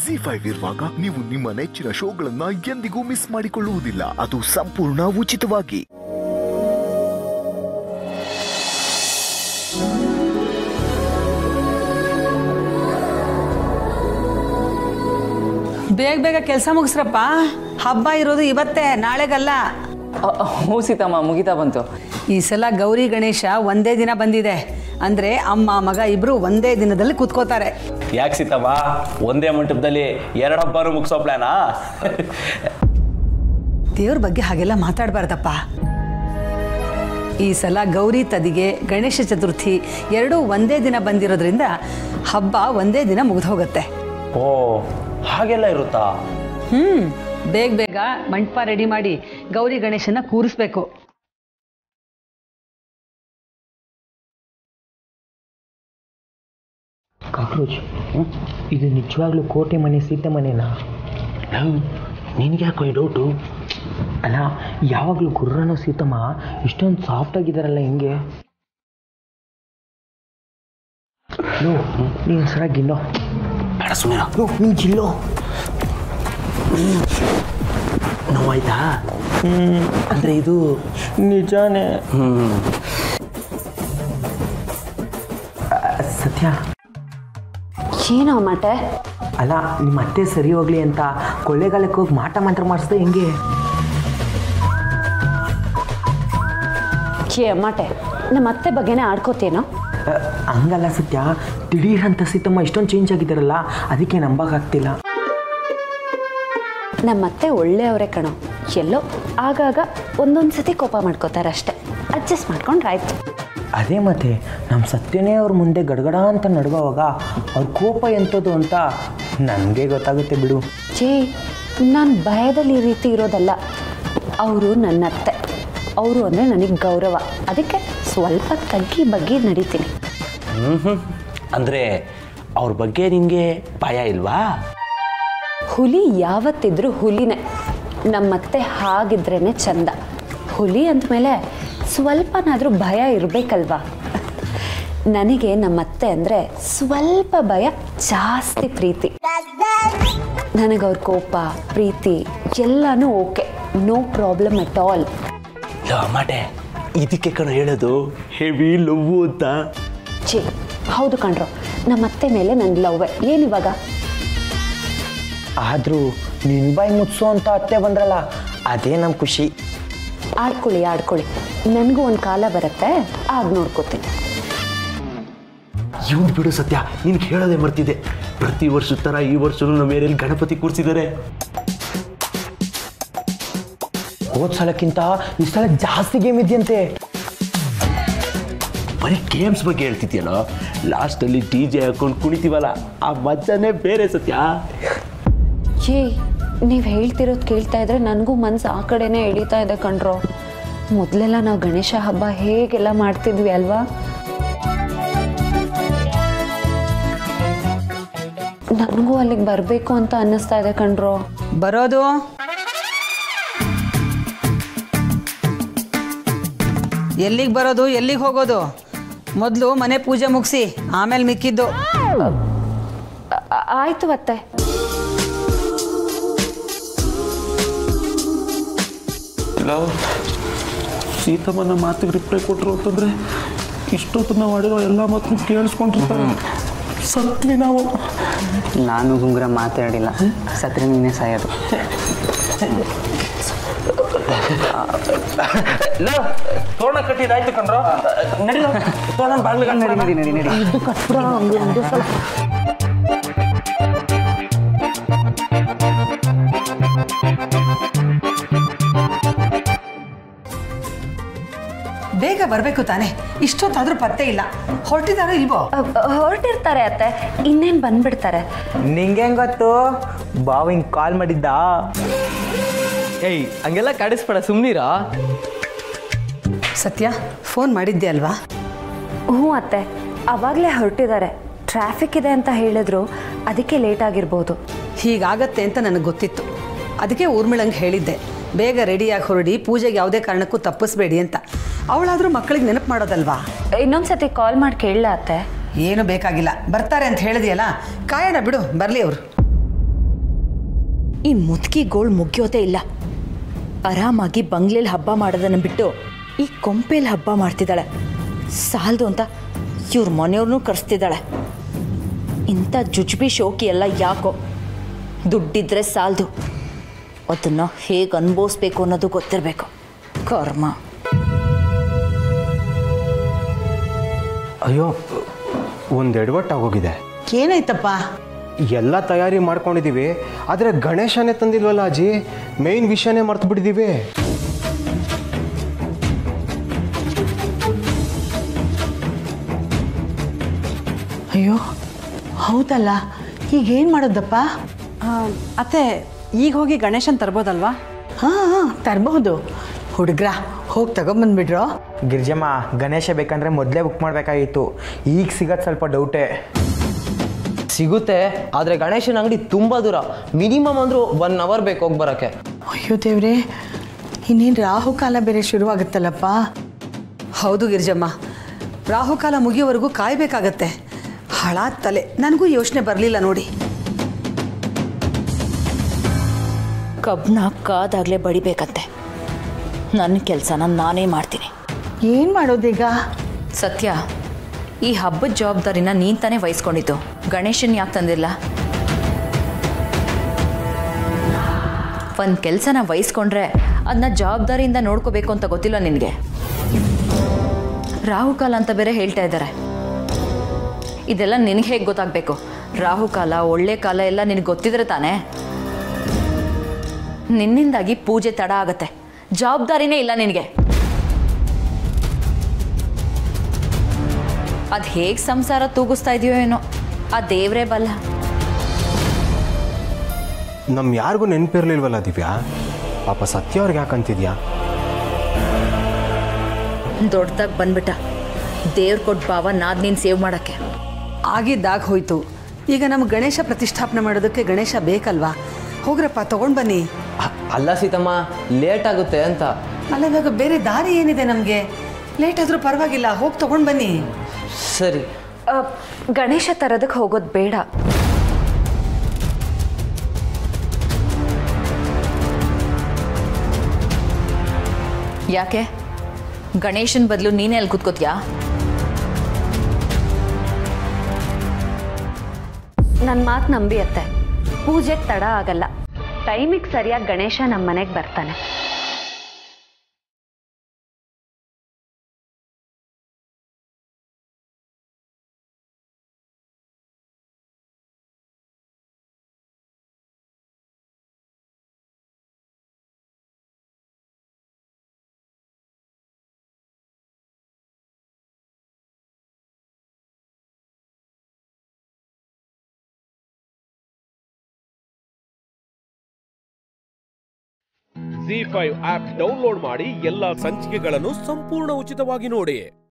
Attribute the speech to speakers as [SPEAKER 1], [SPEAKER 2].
[SPEAKER 1] G five ಇರುವಾಗ ನೀವು ನಿಮ್ಮ ನೆಚ್ಚಿನ ಶೋಗಳನ್ನ ಎಂದಿಗೂ ಮಿಸ್ ಮಾಡಿಕೊಳ್ಳುವುದಿಲ್ಲ ಅದು ಸಂಪೂರ್ಣ ಉಚಿತವಾಗಿ
[SPEAKER 2] ಬೇಗ ಬೇಗ ಕೆಲಸ ಮುಗಿಸ್ರಪ್ಪ ಹಬ್ಬ ಇರೋದು ಇವತ್ತೇ ನಾಳೆಗಲ್ಲ
[SPEAKER 3] ಹ್ಞೂ ಸೀತಮ್ಮ ಮುಗಿತಾ ಬಂತು
[SPEAKER 2] ಈ ಸಲ ಗೌರಿ ಗಣೇಶ ಒಂದೇ ದಿನ ಬಂದಿದೆ ಅಂದ್ರೆ ಅಮ್ಮ ಮಗ ಇಬ್ರು ಒಂದೇ ದಿನದಲ್ಲಿ ಕೂತ್ಕೋತಾರೆ
[SPEAKER 4] ಯಾಕೆ ಸೀತಮ್ಮ ಒಂದೇ ಮಂಟಪದಲ್ಲಿ ಎರಡು ಹಬ್ಬನೂ ಮುಗಿಸೋ ಪ್ಲಾನಾ
[SPEAKER 2] ದೇವ್ರ ಬಗ್ಗೆ ಹಾಗೆಲ್ಲ ಮಾತಾಡಬಾರ್ದಪ್ಪ ಈ ಸಲ ಗೌರಿ ತದಿಗೆ ಗಣೇಶ ಚತುರ್ಥಿ ಎರಡೂ ಒಂದೇ ದಿನ ಬಂದಿರೋದ್ರಿಂದ ಹಬ್ಬ ಒಂದೇ ದಿನ ಮುಗಿದು ಹೋಗುತ್ತೆ
[SPEAKER 4] ಓ ಹಾಗೆಲ್ಲ ಇರುತ್ತಾ
[SPEAKER 2] ಹ್ಮ್ ಬೇಗ ಬೇಗ ಮಂಟಪ ರೆಡಿ ಮಾಡಿ ಗೌರಿ ಗಣೇಶನ ಕೂರಿಸ್ಬೇಕು
[SPEAKER 5] ಕಾಕ್ರೋಚ್ ಇದು ನಿಜವಾಗ್ಲೂ ಕೋಟೆ ಮನೆ ಸೀತೆ ಮನೆನಾ ನಿನಗೆ ಯಾಕೋ ಈ ಡೌಟು ಅಲ್ಲ ಯಾವಾಗಲೂ ಗುರ್ರನೋ ಸೀತಮ್ಮ ಇಷ್ಟೊಂದು ಸಾಫ್ಟ್ ಆಗಿದಾರಲ್ಲ ಹಿಂಗೆ ಲೋ ನೀನು ಸರ ಗಿಲ್ಲೋ
[SPEAKER 4] ಬೇಡ ಸುಮ್ಮನೆ
[SPEAKER 5] ಲೋ ನೀನು ಜಿಲ್ಲೋ
[SPEAKER 4] ನೋವಾಯ್ತಾ
[SPEAKER 5] ಅಂದರೆ ಇದು ನಿಜಾನೇ ಆ, ಸತ್ಯ
[SPEAKER 6] ಏನೋ ಮಟೆ
[SPEAKER 5] ಅಲ್ಲ ನಿಮ್ಮ ಅತ್ತೆ ಸರಿ ಹೋಗ್ಲಿ ಅಂತ ಕೊಳ್ಳೆಗಾಲಕ್ಕೆ ಹೋಗಿ ಮಾಟ ಮಂತ್ರ ಮಾಡಿಸ್ದೆ ಹೆಂಗೆ
[SPEAKER 6] ಛೇ ಮಟೆ ನಮ್ಮ ಅತ್ತೆ ಬಗ್ಗೆನೇ ಆಡ್ಕೋತೇನೋ
[SPEAKER 5] ಅ, ಹಂಗಲ್ಲ ಸತ್ಯ ದಿಢೀರ್ ಅಂತ ಸೀತಮ್ಮ ಇಷ್ಟೊಂದು ಚೇಂಜ್ ಆಗಿದ್ದಾರಲ್ಲ ಅದಕ್ಕೆ ನಂಬಕ್ಕಾಗ್ತಿಲ್ಲ
[SPEAKER 6] ನಮ್ಮ ಅತ್ತೆ ಒಳ್ಳೆಯವರೇ ಕಣೋ ಎಲ್ಲೋ ಆಗಾಗ ಒಂದೊಂದು ಸತಿ ಕೋಪ ಮಾಡ್ಕೋತಾರೆ ಅಷ್ಟೆ ಅಡ್ಜಸ್ಟ್ ಮಾಡ್ಕೊಂಡ್ರೆ ಆಯ್ತು
[SPEAKER 5] ಅದೇ ಮತ್ತೆ ನಮ್ಮ ಸತ್ಯನೇ ಅವ್ರ ಮುಂದೆ ಗಡಗಡ ಅಂತ ನಡುವಾಗ ಅವ್ರ ಕೋಪ ಎಂಥದ್ದು ಅಂತ ನನಗೆ ಗೊತ್ತಾಗುತ್ತೆ ಬಿಡು
[SPEAKER 6] ಛೇ ನಾನು ಭಯದಲ್ಲಿ ಈ ರೀತಿ ಇರೋದಲ್ಲ ಅವರು ನನ್ನ ಅತ್ತೆ ಅವರು ಅಂದರೆ ನನಗೆ ಗೌರವ ಅದಕ್ಕೆ ಸ್ವಲ್ಪ ತಗ್ಗಿ ಬಗ್ಗಿ ನಡೀತೀನಿ
[SPEAKER 4] ಹ್ಮ್ ಹ್ಮ್ ಅಂದರೆ ಅವ್ರ ಬಗ್ಗೆ ನಿನಗೆ ಭಯ ಇಲ್ವಾ
[SPEAKER 6] ಹುಲಿ ಯಾವತ್ತಿದ್ರೂ ಹುಲಿನೇ ನಮ್ಮತ್ತೆ ಹಾಗಿದ್ರೇ ಚಂದ ಹುಲಿ ಅಂದಮೇಲೆ ಸ್ವಲ್ಪನಾದರೂ ಭಯ ಇರಬೇಕಲ್ವಾ ನನಗೆ ನಮ್ಮತ್ತೆ ಅಂದರೆ ಸ್ವಲ್ಪ ಭಯ ಜಾಸ್ತಿ ಪ್ರೀತಿ ನನಗೆ ಅವ್ರ ಕೋಪ ಪ್ರೀತಿ ಎಲ್ಲನೂ okay no problem at all
[SPEAKER 4] ಮಾಟೆ ಇದಕ್ಕೆ ಕಣ ಹೇಳೋದು ಹೆವಿ ಲವ್ವು ಅಂತ
[SPEAKER 6] ಛೀ ಹೌದು ಕಣ್ರು ನಮ್ಮತ್ತೆ ಮೇಲೆ ನನ್ನ ಲವ್ವೆ ಏನಿವಾಗ
[SPEAKER 5] ಆದರೂ ನಿನ್ನ ಬಾಯಿ ಮುಚ್ಚು ಅಂತ ಅತ್ತೆ ಬಂದ್ರಲ್ಲ ಅದೇ ನಮ್ಮ ಖುಷಿ
[SPEAKER 6] ಆಡ್ಕೊಳ್ಳಿ ಆಡ್ಕೊಳ್ಳಿ ನನಗೂ ಒಂದು ಕಾಲ ಬರುತ್ತೆ ಆಗ ನೋಡ್ಕೋತೀನಿ
[SPEAKER 4] ಇವ್ನು ಬಿಡು ಸತ್ಯ ನಿನ್ಗೆ ಹೇಳೋದೇ ಮರ್ತಿದ್ದೆ ಪ್ರತಿ ವರ್ಷದ ಥರ ಈ ವರ್ಷನೂ ನಮ್ಮ ಏರಿಯಲ್ಲಿ ಗಣಪತಿ ಕೂರಿಸಿದ್ದಾರೆ
[SPEAKER 5] ಹೋದ ಸಲಕ್ಕಿಂತ ಈ ಸಲ ಜಾಸ್ತಿ ಗೇಮ್ ಇದೆಯಂತೆ
[SPEAKER 4] ಬರೀ ಗೇಮ್ಸ್ ಬಗ್ಗೆ ಹೇಳ್ತಿದ್ಯಲ್ಲ ಲಾಸ್ಟಲ್ಲಿ ಡಿ ಜೆ ಹಾಕೊಂಡು ಕುಣಿತೀವಲ್ಲ ಆ ಮಜಾನೇ ಬೇರೆ ಸತ್ಯ
[SPEAKER 6] ಏ ನೀವು ಹೇಳ್ತಿರೋದು ಕೇಳ್ತಾ ಇದ್ರೆ ನನಗೂ ಮನ್ಸು ಆ ಕಡೆನೇ ಎಳೀತಾ ಇದೆ ಕಣ್ರೋ ಮೊದಲೆಲ್ಲ ನಾವು ಗಣೇಶ ಹಬ್ಬ ಹೇಗೆಲ್ಲ ಮಾಡ್ತಿದ್ವಿ ಅಲ್ವಾ ನನಗೂ ಅಲ್ಲಿಗೆ ಬರಬೇಕು ಅಂತ ಅನ್ನಿಸ್ತಾ ಇದೆ ಕಣ್ರೋ
[SPEAKER 2] ಬರೋದು ಎಲ್ಲಿಗೆ ಬರೋದು ಎಲ್ಲಿಗೆ ಹೋಗೋದು ಮೊದಲು ಮನೆ ಪೂಜೆ ಮುಗಿಸಿ ಆಮೇಲೆ ಮಿಕ್ಕಿದ್ದು
[SPEAKER 6] ಆ- ಆ- ಆಯ್ತು ಅತ್ತೆ
[SPEAKER 4] ಸೀತಮ್ಮನ ಮಾತಿಗೆ ರಿಪ್ಲೈ ಕೊಟ್ಟರು ಅಂತಂದ್ರೆ ಇಷ್ಟೊತ್ತು ನಾವು ಮಾಡಿರೋ ಎಲ್ಲ ಮಾತು ಕೇಳಿಸ್ಕೊಂಡಿರ್ತಾರೆ ಸತ್ವಿ ನಾವು
[SPEAKER 3] ನಾನು ಗುಂಗ್ರ ಮಾತಾಡಿಲ್ಲ ಸತ್ರೆ ನೀನೇ ಸಾಯೋದು
[SPEAKER 4] ತೋರಣ ಕಟ್ಟಿದಾಯ್ತು ಕಣ್ರೋ ನಡಿ ತೋರಣ ಬಾಗ್ಲಿಗೆ
[SPEAKER 3] ನಡಿ ನಡಿ ನಡಿ ನಡಿ
[SPEAKER 2] ಬೇಗ ಬರಬೇಕು ತಾನೆ ಇಷ್ಟೊತ್ತಾದ್ರೂ ಪತ್ತೆ ಇಲ್ಲ ಹೊರಟಿದಾರೋ ಇಲ್ವೋ
[SPEAKER 6] ಹೊರಟಿರ್ತಾರೆ ಅತ್ತೆ ಇನ್ನೇನು ಬಂದ್ಬಿಡ್ತಾರೆ
[SPEAKER 5] ನಿಂಗೆ ಹೆಂಗ್ ಗೊತ್ತು ಬಾವ ಹಿಂಗೆ ಕಾಲ್ ಮಾಡಿದ್ದ
[SPEAKER 3] ಏಯ್ ಹಂಗೆಲ್ಲ ಕಾಡಿಸ್ಬೇಡ ಸುಮ್ಮನಿರಾ
[SPEAKER 2] ಸತ್ಯ ಫೋನ್ ಮಾಡಿದ್ದೆ ಅಲ್ವಾ
[SPEAKER 6] ಹ್ಞೂ ಅತ್ತೆ ಅವಾಗಲೇ ಹೊರಟಿದ್ದಾರೆ ಟ್ರಾಫಿಕ್ ಇದೆ ಅಂತ ಹೇಳಿದ್ರು ಅದಕ್ಕೆ ಲೇಟ್ ಆಗಿರ್ಬೋದು
[SPEAKER 2] ಹೀಗಾಗತ್ತೆ ಅಂತ ನನಗೆ ಗೊತ್ತಿತ್ತು ಅದಕ್ಕೆ ಊರ್ಮಿಳಂಗೆ ಹೇಳಿದ್ದೆ ಬೇಗ ರೆಡಿಯಾಗಿ ಹೊರಡಿ ಪೂಜೆಗೆ ಯಾವುದೇ ಕಾರಣಕ್ಕೂ ತಪ್ಪಿಸ್ಬೇಡಿ ಅಂತ ಅವಳಾದರೂ ಮಕ್ಕಳಿಗೆ ನೆನಪು ಮಾಡೋದಲ್ವಾ
[SPEAKER 6] ಇನ್ನೊಂದ್ಸತಿ ಕಾಲ್ ಮಾಡಿ ಕೇಳಲ ಅತ್ತೆ
[SPEAKER 2] ಏನು ಬೇಕಾಗಿಲ್ಲ ಬರ್ತಾರೆ ಅಂತ ಹೇಳಿದೆಯಲ್ಲ ಕಾಯೋಣ ಬಿಡು ಬರಲಿ ಅವರು
[SPEAKER 7] ಈ ಮುದುಕಿಗೋಳು ಮುಗಿಯೋದೇ ಇಲ್ಲ ಆರಾಮಾಗಿ ಬಂಗ್ಲೆಲಿ ಹಬ್ಬ ಮಾಡೋದನ್ನು ಬಿಟ್ಟು ಈ ಕೊಂಪೆಲಿ ಹಬ್ಬ ಮಾಡ್ತಿದ್ದಾಳೆ ಸಾಲದು ಅಂತ ಇವ್ರ ಮನೆಯವ್ರನ್ನೂ ಕರೆಸ್ತಿದ್ದಾಳೆ ಇಂಥ ಜುಜುಬಿ ಶೋಕಿ ಎಲ್ಲ ಯಾಕೋ ದುಡ್ಡಿದ್ರೆ ಸಾಲದು ಅದನ್ನು ಹೇಗೆ ಅನುಭವಿಸ್ಬೇಕು ಅನ್ನೋದು ಗೊತ್ತಿರಬೇಕು ಕರ್ಮ
[SPEAKER 8] ಅಯ್ಯೋ ಒಂದು ಎಡವಟ್ಟಾಗೋಗಿದೆ
[SPEAKER 2] ಏನಾಯ್ತಪ್ಪ
[SPEAKER 8] ಎಲ್ಲ ತಯಾರಿ ಮಾಡ್ಕೊಂಡಿದ್ದೀವಿ ಆದರೆ ಗಣೇಶನೇ ತಂದಿಲ್ವಲ್ಲ ಅಜ್ಜಿ ಮೇಯ್ನ್ ವಿಷಯನೇ ಮರ್ತು ಬಿಟ್ಟಿದ್ದೀವಿ
[SPEAKER 2] ಅಯ್ಯೋ ಹೌದಲ್ಲ ಈಗ ಏನು ಮಾಡೋದಪ್ಪ
[SPEAKER 9] ಅತ್ತೆ ಈಗ ಹೋಗಿ ಗಣೇಶನ್ ತರ್ಬೋದಲ್ವಾ
[SPEAKER 2] ಹಾಂ ಹಾಂ ತರಬಹುದು ಹುಡುಗ್ರ ಹೋಗಿ ತಗೊಂಬಂದ್ಬಿಡ್ರೋ
[SPEAKER 5] ಗಿರ್ಜಮ್ಮ ಗಣೇಶ ಬೇಕಂದ್ರೆ ಮೊದಲೇ ಬುಕ್ ಮಾಡಬೇಕಾಗಿತ್ತು ಈಗ ಸಿಗೋದು ಸ್ವಲ್ಪ ಡೌಟೇ
[SPEAKER 3] ಸಿಗುತ್ತೆ ಆದರೆ ಗಣೇಶನ ಅಂಗಡಿ ತುಂಬ ದೂರ ಮಿನಿಮಮ್ ಅಂದರೂ ಒನ್ ಅವರ್ ಬೇಕು ಹೋಗಿ ಬರೋಕ್ಕೆ
[SPEAKER 2] ಅಯ್ಯೋ ದೇವ್ರೆ ಇನ್ನೇನು ರಾಹುಕಾಲ ಬೇರೆ ಶುರುವಾಗುತ್ತಲ್ಲಪ್ಪ ಹೌದು ಗಿರಿಜಮ್ಮ ರಾಹುಕಾಲ ಮುಗಿಯೋವರೆಗೂ ಕಾಯಬೇಕಾಗತ್ತೆ ಹಾಳಾದ ತಲೆ ನನಗೂ ಯೋಚನೆ ಬರಲಿಲ್ಲ ನೋಡಿ
[SPEAKER 7] ಕಬ್ಬನ್ನ ಕಾದಾಗಲೇ ಬಡಿಬೇಕಂತೆ ನನ್ನ ಕೆಲಸನ ನಾನೇ ಮಾಡ್ತೀನಿ
[SPEAKER 2] ಏನು ಮಾಡೋದೀಗ
[SPEAKER 7] ಸತ್ಯ ಈ ಹಬ್ಬದ ಜವಾಬ್ದಾರಿನ ನೀನ್ ತಾನೇ ವಹಿಸ್ಕೊಂಡಿದ್ದು ಗಣೇಶನ್ ಯಾಕೆ ತಂದಿಲ್ಲ ಒಂದು ಕೆಲಸನ ವಹಿಸ್ಕೊಂಡ್ರೆ ಅದನ್ನ ಜವಾಬ್ದಾರಿಯಿಂದ ನೋಡ್ಕೋಬೇಕು ಅಂತ ಗೊತ್ತಿಲ್ಲ ನಿನಗೆ ರಾಹುಕಾಲ ಅಂತ ಬೇರೆ ಹೇಳ್ತಾ ಇದ್ದಾರೆ ಇದೆಲ್ಲ ನಿನಗೆ ಹೇಗೆ ಗೊತ್ತಾಗಬೇಕು ರಾಹುಕಾಲ ಒಳ್ಳೆ ಕಾಲ ಎಲ್ಲ ನಿನಗೆ ಗೊತ್ತಿದ್ರೆ ತಾನೇ ನಿನ್ನಿಂದಾಗಿ ಪೂಜೆ ತಡ ಆಗತ್ತೆ ಜವಾಬ್ದಾರಿನೇ ಇಲ್ಲ ನಿನಗೆ ಅದು ಹೇಗೆ ಸಂಸಾರ ತೂಗಿಸ್ತಾ ಇದೆಯೋ ಏನೋ ಆ ದೇವರೇ ಬಲ್ಲ
[SPEAKER 8] ನಮ್ಮ ಯಾರಿಗೂ ನೆನಪಿರ್ಲಿಲ್ವಲ್ಲ ದಿವ್ಯಾ ಪಾಪ ಸತ್ಯ ಅವ್ರಿಗೆ ಯಾಕಂತಿದ್ಯಾ
[SPEAKER 7] ದೊಡ್ಡದಾಗಿ ಬಂದ್ಬಿಟ್ಟ ದೇವ್ರ ಕೊಟ್ಟ ಭಾವ ನಾದ್ ನೀನು ಸೇವ್ ಮಾಡೋಕ್ಕೆ
[SPEAKER 2] ಆಗಿದ್ದಾಗ ಹೋಯ್ತು ಈಗ ನಮ್ಮ ಗಣೇಶ ಪ್ರತಿಷ್ಠಾಪನೆ ಮಾಡೋದಕ್ಕೆ ಗಣೇಶ ಬೇಕಲ್ವಾ ಹೋಗ್ರಪ್ಪ ತಗೊಂಡು ಬನ್ನಿ
[SPEAKER 3] ಅ- ಅಲ್ಲ ಸೀತಮ್ಮ ಲೇಟ್ ಆಗುತ್ತೆ ಅಂತ
[SPEAKER 2] ಅಲ್ಲ ಇವಾಗ ಬೇರೆ ದಾರಿ ಏನಿದೆ ನಮಗೆ ಲೇಟ್ ಆದರೂ ಪರವಾಗಿಲ್ಲ ಹೋಗಿ ತಗೊಂಡು ಬನ್ನಿ
[SPEAKER 3] ಸರಿ
[SPEAKER 6] ಆ, ಗಣೇಶ ತರೋದಕ್ಕೆ ಹೋಗೋದು ಬೇಡ
[SPEAKER 7] ಯಾಕೆ ಗಣೇಶನ ಬದಲು ನೀನೇ ಅಲ್ಲಿ ಕೂತ್ಕೋತ್ಯಾ
[SPEAKER 6] ನನ್ನ ಮಾತು ನಂಬಿ ಅತ್ತೆ ಪೂಜೆಗೆ ತಡ ಆಗಲ್ಲ ಟೈಮಿಗೆ ಸರಿಯಾಗಿ ಗಣೇಶ ನಮ್ಮ ಮನೆಗೆ ಬರ್ತಾನೆ
[SPEAKER 10] ಜಿ ಫೈವ್ ಆಪ್ ಡೌನ್ಲೋಡ್ ಮಾಡಿ ಎಲ್ಲಾ ಸಂಚಿಕೆಗಳನ್ನು ಸಂಪೂರ್ಣ ಉಚಿತವಾಗಿ ನೋಡಿ